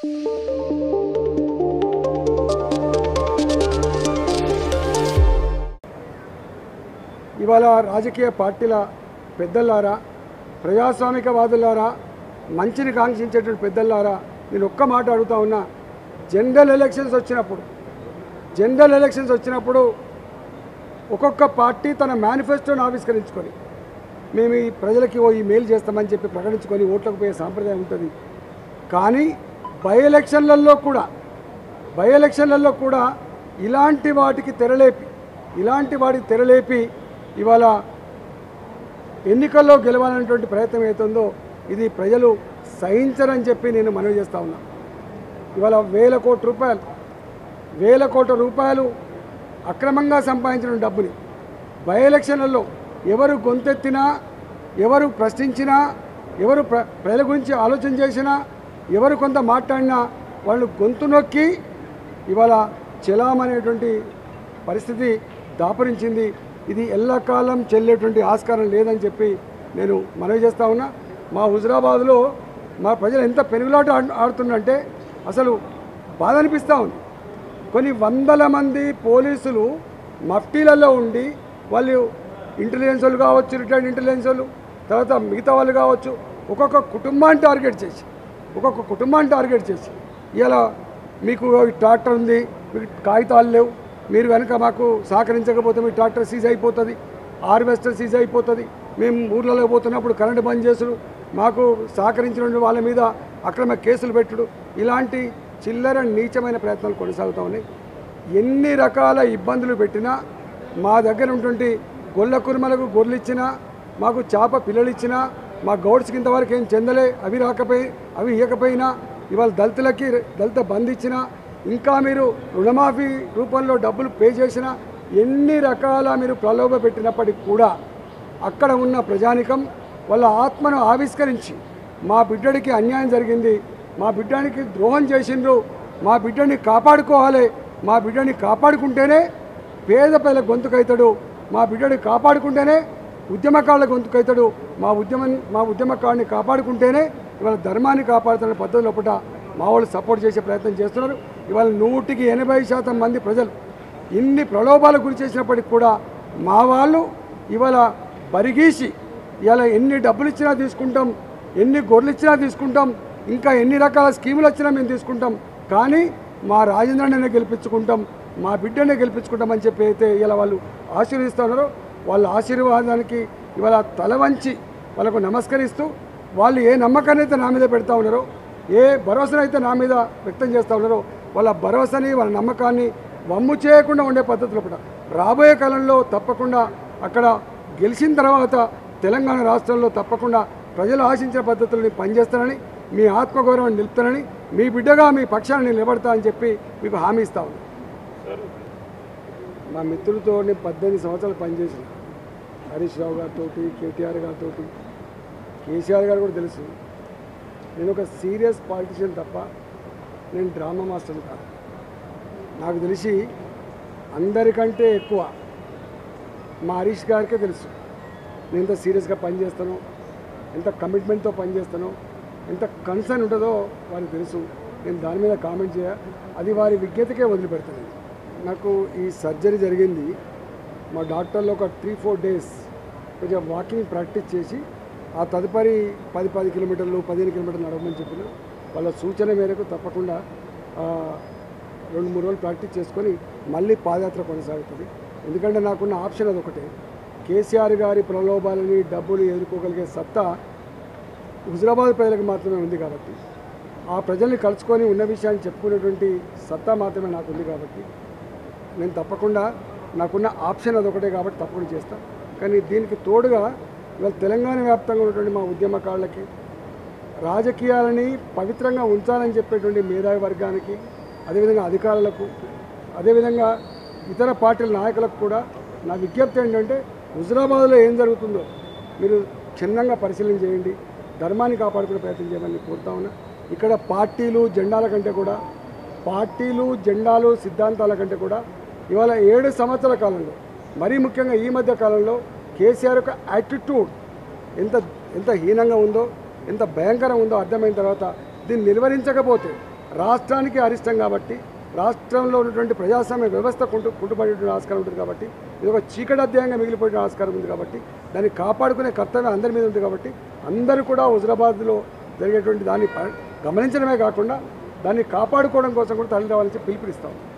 ఇవాళ రాజకీయ పార్టీల పెద్దలారా ప్రజాస్వామికవాదులారా మంచిని కాంక్షించేటువంటి పెద్దలారా నేను ఒక్క మాట అడుగుతా ఉన్నా జనరల్ ఎలక్షన్స్ వచ్చినప్పుడు జనరల్ ఎలక్షన్స్ వచ్చినప్పుడు ఒక్కొక్క పార్టీ తన మేనిఫెస్టోను ఆవిష్కరించుకొని మేము ఈ ప్రజలకి ఓ ఈ మేలు చేస్తామని చెప్పి ప్రకటించుకొని ఓట్లకు పోయే సాంప్రదాయం ఉంటుంది కానీ బై ఎలక్షన్లలో కూడా బై ఎలక్షన్లలో కూడా ఇలాంటి వాటికి తెరలేపి ఇలాంటి వాటికి తెరలేపి ఇవాళ ఎన్నికల్లో గెలవాలనేటువంటి ప్రయత్నం అవుతుందో ఇది ప్రజలు సహించరని చెప్పి నేను మనవి చేస్తా ఉన్నా ఇవాళ వేల కోట్ల రూపాయలు వేల కోట్ల రూపాయలు అక్రమంగా సంపాదించిన డబ్బుని బై ఎలక్షన్లలో ఎవరు గొంతెత్తినా ఎవరు ప్రశ్నించినా ఎవరు ప్ర ప్రజల గురించి ఆలోచన చేసినా ఎవరు కొంత మాట్లాడినా వాళ్ళు గొంతు నొక్కి ఇవాళ చెలామనేటువంటి పరిస్థితి దాపరించింది ఇది ఎల్లకాలం చెల్లేటువంటి ఆస్కారం లేదని చెప్పి నేను మనవి చేస్తా ఉన్నా మా హుజరాబాద్లో మా ప్రజలు ఎంత పెనుగులాట ఆడు- ఆడుతుందంటే అసలు బాధ అనిపిస్తూ ఉంది కొన్ని వందల మంది పోలీసులు మఫ్టీలలో ఉండి వాళ్ళు ఇంటెలిజెన్స్ వాళ్ళు కావచ్చు రిటైర్డ్ ఇంటెలిజెన్స్ వాళ్ళు తర్వాత మిగతా వాళ్ళు కావచ్చు ఒక్కొక్క కుటుంబాన్ని టార్గెట్ చేసి ఒక్కొక్క కుటుంబాన్ని టార్గెట్ చేసి ఇలా మీకు ఈ ట్రాక్టర్ ఉంది మీకు కాగితాలు లేవు మీరు కనుక మాకు సహకరించకపోతే మీ ట్రాక్టర్ సీజ్ అయిపోతుంది హార్వెస్టర్ సీజ్ అయిపోతుంది మేము ఊర్లలో పోతున్నప్పుడు కరెంటు బంద్ చేసుడు మాకు సహకరించిన వాళ్ళ మీద అక్రమ కేసులు పెట్టుడు ఇలాంటి చిల్లర నీచమైన ప్రయత్నాలు కొనసాగుతూ ఉన్నాయి ఎన్ని రకాల ఇబ్బందులు పెట్టినా మా దగ్గర ఉన్నటువంటి గొల్ల కుర్మలకు గొర్రెలు ఇచ్చినా మాకు చేప పిల్లలు ఇచ్చినా మా గౌడ్స్కి ఇంతవరకు ఏం చెందలే అవి రాకపోయి అవి ఇవ్వకపోయినా ఇవాళ దళితులకి దళిత బంద్ ఇచ్చినా ఇంకా మీరు రుణమాఫీ రూపంలో డబ్బులు పే చేసినా ఎన్ని రకాల మీరు ప్రలోభ పెట్టినప్పటికి కూడా అక్కడ ఉన్న ప్రజానికం వాళ్ళ ఆత్మను ఆవిష్కరించి మా బిడ్డడికి అన్యాయం జరిగింది మా బిడ్డనికి ద్రోహం చేసిండ్రు మా బిడ్డని కాపాడుకోవాలి మా బిడ్డని కాపాడుకుంటేనే పేద ప్రజల గొంతుకైతాడు మా బిడ్డని కాపాడుకుంటేనే ఉద్యమకారుల గొంతుకైతాడు మా ఉద్యమం మా ఉద్యమకారుని కాపాడుకుంటేనే ఇవాళ ధర్మాన్ని కాపాడుతున్న పద్ధతి లోపల మా వాళ్ళు సపోర్ట్ చేసే ప్రయత్నం చేస్తున్నారు ఇవాళ నూటికి ఎనభై శాతం మంది ప్రజలు ఇన్ని ప్రలోభాలకు గురి చేసినప్పటికి కూడా మా వాళ్ళు ఇవాళ బరిగీసి ఇవాళ ఎన్ని డబ్బులు ఇచ్చినా తీసుకుంటాం ఎన్ని గొర్రెలు ఇచ్చినా తీసుకుంటాం ఇంకా ఎన్ని రకాల స్కీములు వచ్చినా మేము తీసుకుంటాం కానీ మా రాజేంద్రనే గెలిపించుకుంటాం మా బిడ్డనే గెలిపించుకుంటామని చెప్పి అయితే ఇలా వాళ్ళు ఆశీర్వదిస్తున్నారో వాళ్ళ ఆశీర్వాదానికి ఇవాళ తల వంచి వాళ్ళకు నమస్కరిస్తూ వాళ్ళు ఏ నమ్మకాన్ని అయితే నా మీద పెడతా ఉన్నారో ఏ భరోసానైతే నా మీద వ్యక్తం చేస్తూ ఉన్నారో వాళ్ళ భరోసాని వాళ్ళ నమ్మకాన్ని వమ్ము చేయకుండా ఉండే పద్ధతిలో కూడా రాబోయే కాలంలో తప్పకుండా అక్కడ గెలిచిన తర్వాత తెలంగాణ రాష్ట్రంలో తప్పకుండా ప్రజలు ఆశించిన పద్ధతులని పనిచేస్తానని మీ ఆత్మగౌరవాన్ని నిలుపుతానని మీ బిడ్డగా మీ పక్షాన్ని నిలబడతా అని చెప్పి మీకు హామీ ఇస్తా ఉన్నాను మా మిత్రులతో నేను పద్దెనిమిది సంవత్సరాలు పనిచేసిన హరీష్ రావు గారితో కేటీఆర్ గారితో కేసీఆర్ గారు కూడా తెలుసు నేను ఒక సీరియస్ పాలిటిషియన్ తప్ప నేను డ్రామా మాస్టర్ కాదు నాకు తెలిసి అందరికంటే ఎక్కువ మా హరీష్ గారికే తెలుసు నేను ఎంత సీరియస్గా పనిచేస్తానో ఎంత కమిట్మెంట్తో పనిచేస్తానో ఎంత కన్సర్న్ ఉంటుందో వారికి తెలుసు నేను దాని మీద కామెంట్ చేయ అది వారి విజ్ఞతకే వదిలిపెడతాను నాకు ఈ సర్జరీ జరిగింది మా డాక్టర్లు ఒక త్రీ ఫోర్ డేస్ కొంచెం వాకింగ్ ప్రాక్టీస్ చేసి ఆ తదుపరి పది పది కిలోమీటర్లు పదిహేను కిలోమీటర్లు నడవమని చెప్పిన వాళ్ళ సూచన మేరకు తప్పకుండా ఆ, రెండు మూడు రోజులు ప్రాక్టీస్ చేసుకొని మళ్ళీ పాదయాత్ర కొనసాగుతుంది ఎందుకంటే నాకున్న ఆప్షన్ అది ఒకటే కేసీఆర్ గారి ప్రలోభాలని డబ్బులు ఎదుర్కోగలిగే సత్తా హుజరాబాద్ ప్రజలకు మాత్రమే ఉంది కాబట్టి ఆ ప్రజల్ని కలుసుకొని ఉన్న విషయాన్ని చెప్పుకునేటువంటి సత్తా మాత్రమే నాకు ఉంది కాబట్టి నేను తప్పకుండా నాకున్న ఆప్షన్ అదొకటే కాబట్టి తప్పకుండా చేస్తాను కానీ దీనికి తోడుగా ఇవాళ తెలంగాణ వ్యాప్తంగా ఉన్నటువంటి మా ఉద్యమకారులకి రాజకీయాలని పవిత్రంగా ఉంచాలని చెప్పేటువంటి మేధావి వర్గానికి అదేవిధంగా అధికారులకు అదేవిధంగా ఇతర పార్టీల నాయకులకు కూడా నా విజ్ఞప్తి ఏంటంటే హుజరాబాద్లో ఏం జరుగుతుందో మీరు క్షుణ్ణంగా పరిశీలన చేయండి ధర్మాన్ని కాపాడుకునే ప్రయత్నం చేయమని కోరుతా ఉన్నా ఇక్కడ పార్టీలు జెండాల కంటే కూడా పార్టీలు జెండాలు సిద్ధాంతాల కంటే కూడా ఇవాళ ఏడు సంవత్సరాల కాలంలో మరీ ముఖ్యంగా ఈ మధ్య కాలంలో కేసీఆర్ యొక్క యాటిట్యూడ్ ఎంత ఎంత హీనంగా ఉందో ఎంత భయంకరంగా ఉందో అర్థమైన తర్వాత దీన్ని నిర్వహించకపోతే రాష్ట్రానికి అరిష్టం కాబట్టి రాష్ట్రంలో ఉన్నటువంటి ప్రజాస్వామ్య వ్యవస్థ కుంటు కుంటుపడేటువంటి ఆస్కారం ఉంటుంది కాబట్టి ఇది ఒక చీకటి అధ్యాయంగా మిగిలిపోయే ఆస్కారం ఉంది కాబట్టి దాన్ని కాపాడుకునే కర్తవ్యం అందరి మీద ఉంది కాబట్టి అందరూ కూడా హుజరాబాద్లో జరిగేటువంటి దాన్ని ప- గమనించడమే కాకుండా దాన్ని కాపాడుకోవడం కోసం కూడా తల్లి రావాలని చెప్పి పిలుపునిస్తాం